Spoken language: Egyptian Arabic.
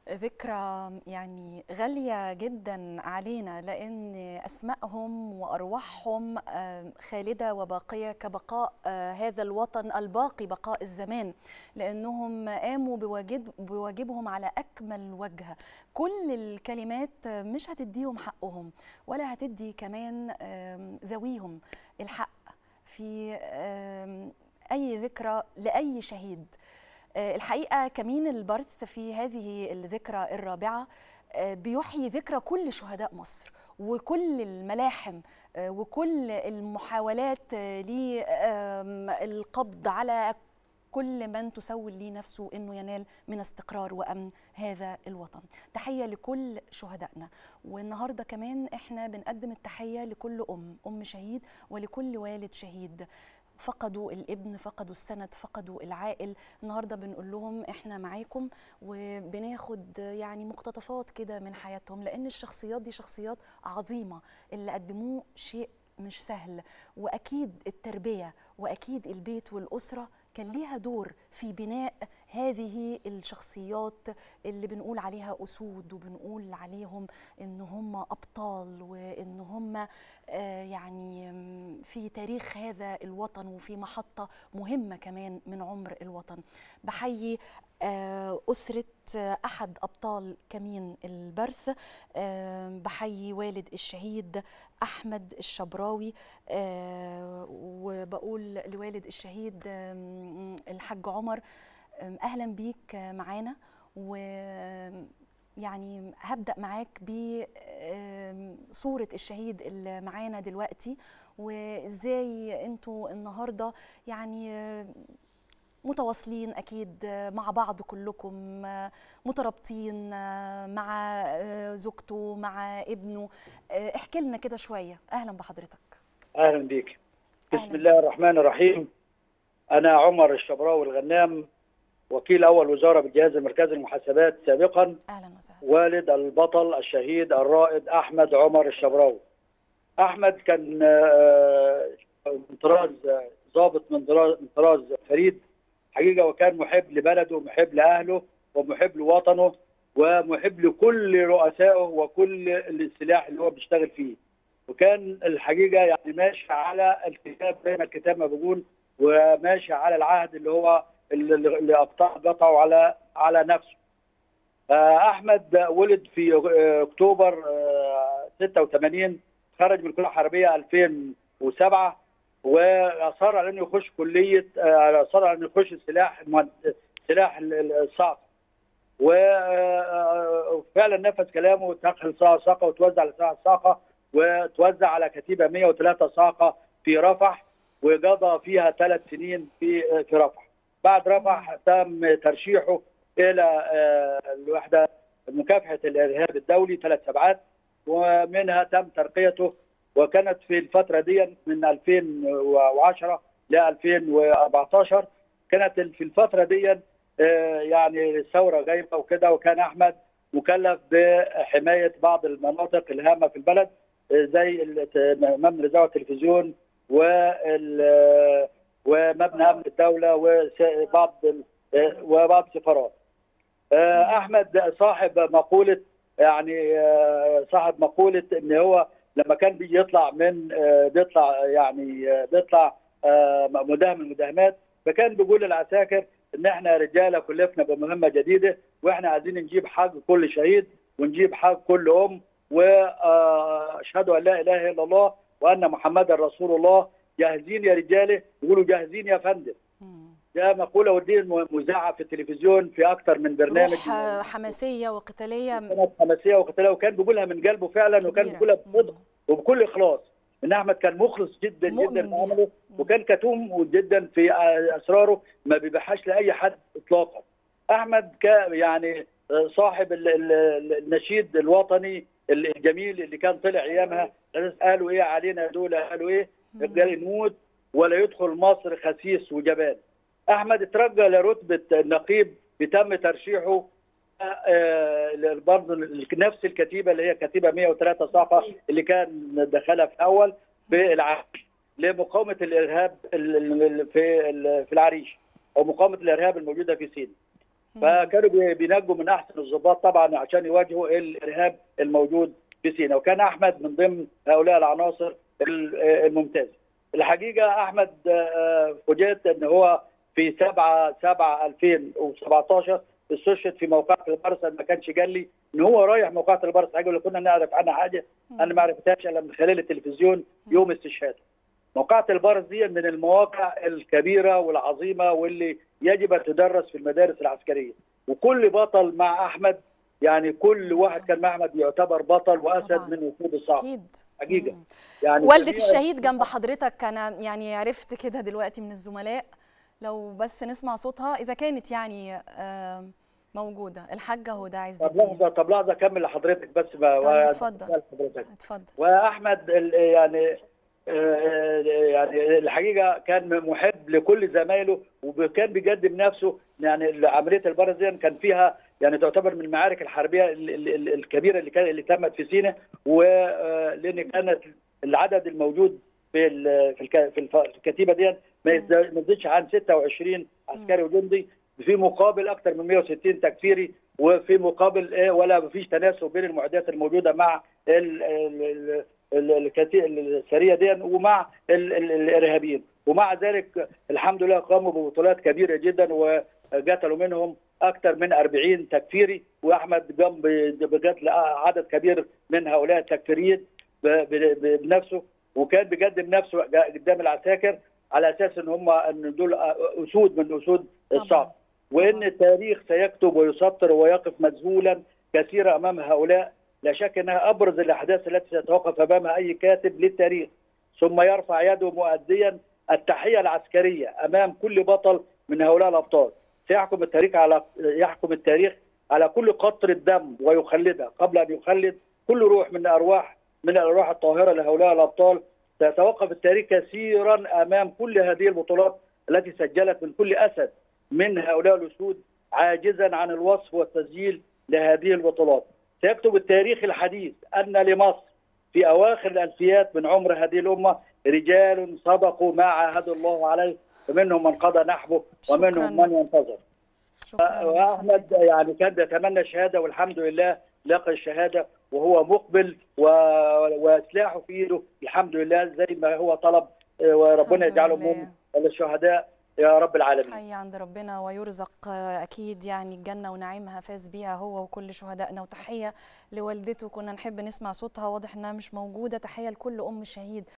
ذكرى يعني غالية جدا علينا لأن أسمائهم وأرواحهم خالدة وباقية كبقاء هذا الوطن الباقي بقاء الزمان لأنهم قاموا بواجب بواجبهم على أكمل وجه كل الكلمات مش هتديهم حقهم ولا هتدي كمان ذويهم الحق في أي ذكرى لأي شهيد الحقيقه كمين البرث في هذه الذكرى الرابعه بيحيي ذكرى كل شهداء مصر وكل الملاحم وكل المحاولات للقبض على كل من تسول لي نفسه انه ينال من استقرار وامن هذا الوطن تحيه لكل شهدائنا والنهارده كمان احنا بنقدم التحيه لكل ام ام شهيد ولكل والد شهيد فقدوا الابن فقدوا السند فقدوا العائل النهارده بنقول لهم احنا معاكم وبناخد يعني مقتطفات كده من حياتهم لان الشخصيات دي شخصيات عظيمه اللي قدموه شيء مش سهل واكيد التربيه واكيد البيت والاسره كان ليها دور في بناء هذه الشخصيات اللي بنقول عليها اسود وبنقول عليهم ان هم ابطال وان هم يعني في تاريخ هذا الوطن وفي محطه مهمه كمان من عمر الوطن بحيي أسرة أحد أبطال كمين البرث بحيي والد الشهيد أحمد الشبراوي وبقول لوالد الشهيد الحاج عمر أهلا بيك معانا و يعني هبدأ معاك بصورة الشهيد اللي معانا دلوقتي وإزاي أنتوا النهاردة يعني متواصلين اكيد مع بعض كلكم مترابطين مع زوجته مع ابنه احكي لنا كده شويه اهلا بحضرتك اهلا بيك بسم الله الرحمن الرحيم انا عمر الشبراوي الغنام وكيل اول وزاره بالجهاز المركزي للمحاسبات سابقا اهلا وسهلا والد البطل الشهيد الرائد احمد عمر الشبراوي احمد كان من طراز ضابط من طراز فريد حقيقه وكان محب لبلده ومحب لاهله ومحب لوطنه ومحب لكل رؤسائه وكل السلاح اللي هو بيشتغل فيه وكان الحقيقه يعني ماشي على الكتاب زي ما الكتاب ما بيقول وماشي على العهد اللي هو اللي قطعه على على نفسه احمد ولد في اكتوبر 86 خرج من الكليه الحربيه 2007 واصر على انه يخش كليه اصر على انه يخش السلاح سلاح الصعق وفعلا نفذ كلامه ودخل صاقه وتوزع على سلاح الصاقه وتوزع على كتيبه 103 صاقه في رفح وقضى فيها ثلاث سنين في في رفح بعد رفح تم ترشيحه الى الوحده مكافحه الارهاب الدولي ثلاث سبعات ومنها تم ترقيته وكانت في الفترة دي من 2010 ل 2014 كانت في الفترة دي يعني الثورة جايبة وكده وكان أحمد مكلف بحماية بعض المناطق الهامة في البلد زي مبنى الإذاعة والتلفزيون ومبنى أمن الدولة وبعض وبعض السفارات. أحمد صاحب مقولة يعني صاحب مقولة إن هو لما كان بيجي يطلع من بيطلع يعني بيطلع مداهم من المداهمات فكان بيقول للعساكر ان احنا رجاله كلفنا بمهمه جديده واحنا عايزين نجيب حق كل شهيد ونجيب حق كل ام واشهد ان لا اله الا الله وان محمدا رسول الله جاهزين يا رجاله يقولوا جاهزين يا فندم ده مقوله ودي مذاعه في التلفزيون في اكثر من برنامج روح حماسيه وقتاليه كانت حماسيه وقتاليه وكان بيقولها من قلبه فعلا وكان بيقولها بصدق وبكل اخلاص ان احمد كان مخلص جدا جدا في عمله وكان كتوم جدا في اسراره ما بيبيعهاش لاي حد اطلاقا احمد ك يعني صاحب النشيد الوطني الجميل اللي كان طلع ايامها قالوا ايه علينا دول قالوا ايه قال نموت ولا يدخل مصر خسيس وجبان احمد اترقى لرتبه النقيب بتم ترشيحه برضه نفس الكتيبه اللي هي كتيبه 103 صاقه اللي كان دخلها في الاول في العريش لمقاومه الارهاب في في العريش او مقاومه الارهاب الموجوده في سيناء. فكانوا بي- بينجوا من احسن الضباط طبعا عشان يواجهوا الارهاب الموجود في سيناء وكان احمد من ضمن هؤلاء العناصر ال- الممتازه. الحقيقه احمد آه، فوجئت ان هو في 7 7 2017 استشهد في موقعة البرصة ما كانش قال لي ان هو رايح موقعة البرصة حاجه اللي كنا نعرف عنها حاجه انا ما عرفتهاش الا من خلال التلفزيون يوم استشهاده. موقعة البرص دي من المواقع الكبيره والعظيمه واللي يجب ان تدرس في المدارس العسكريه وكل بطل مع احمد يعني كل واحد كان مع احمد يعتبر بطل واسد طبعاً. من وقود الصعب اكيد حقيقه مم. يعني والدة جميع- الشهيد جنب حضرتك انا يعني عرفت كده دلوقتي من الزملاء لو بس نسمع صوتها اذا كانت يعني آم، موجوده الحاجه هدى عز طب الدين لحظه طب لحظه اكمل لحضرتك بس ما طيب، اتفضل. حضرتك اتفضل واحمد ال- يعني آه، يعني الحقيقه كان محب لكل زمايله وكان بيقدم نفسه يعني عمليه البرز دي كان فيها يعني تعتبر من المعارك الحربيه ال- ال- ال- الكبيره اللي كان اللي تمت في سيناء ولان كانت العدد الموجود في ال- في الك- في الف- في الكتيبه دي ما يزد- ما يزيدش عن 26 عسكري وجندي في مقابل اكثر من 160 تكفيري وفي مقابل إيه ولا مفيش تناسب بين المعدات الموجوده مع ال- ال- ال- ال- الكتي- السريه دي ومع ال- ال- الارهابيين ومع ذلك الحمد لله قاموا ببطولات كبيره جدا وقتلوا منهم اكثر من 40 تكفيري واحمد قام ب- بقتل عدد كبير من هؤلاء التكفيريين ب- ب- ب- بنفسه وكان بيقدم نفسه قدام العساكر على اساس ان هم ان دول اسود من اسود الصعب وان التاريخ سيكتب ويسطر ويقف مذهولا كثيرا امام هؤلاء لا شك انها ابرز الاحداث التي سيتوقف امامها اي كاتب للتاريخ ثم يرفع يده مؤديا التحيه العسكريه امام كل بطل من هؤلاء الابطال سيحكم التاريخ على يحكم التاريخ على كل قطره دم ويخلدها قبل ان يخلد كل روح من ارواح من الارواح الطاهره لهؤلاء الابطال سيتوقف التاريخ كثيرا امام كل هذه البطولات التي سجلت من كل اسد من هؤلاء الاسود عاجزا عن الوصف والتسجيل لهذه البطولات. سيكتب التاريخ الحديث ان لمصر في اواخر الالفيات من عمر هذه الامه رجال صدقوا ما عاهدوا الله عليه ومنهم من قضى نحبه ومنهم شكراً. من ينتظر. شكرا واحمد لحضرتك. يعني كان بيتمنى الشهاده والحمد لله لقى الشهاده وهو مقبل و... وسلاحه في ايده الحمد لله زي ما هو طلب آه، وربنا الحمد يجعله لله. من الشهداء يا رب العالمين. حي عند ربنا ويرزق آه، اكيد يعني الجنه ونعيمها فاز بيها هو وكل شهدائنا وتحيه لوالدته كنا نحب نسمع صوتها واضح انها مش موجوده تحيه لكل ام شهيد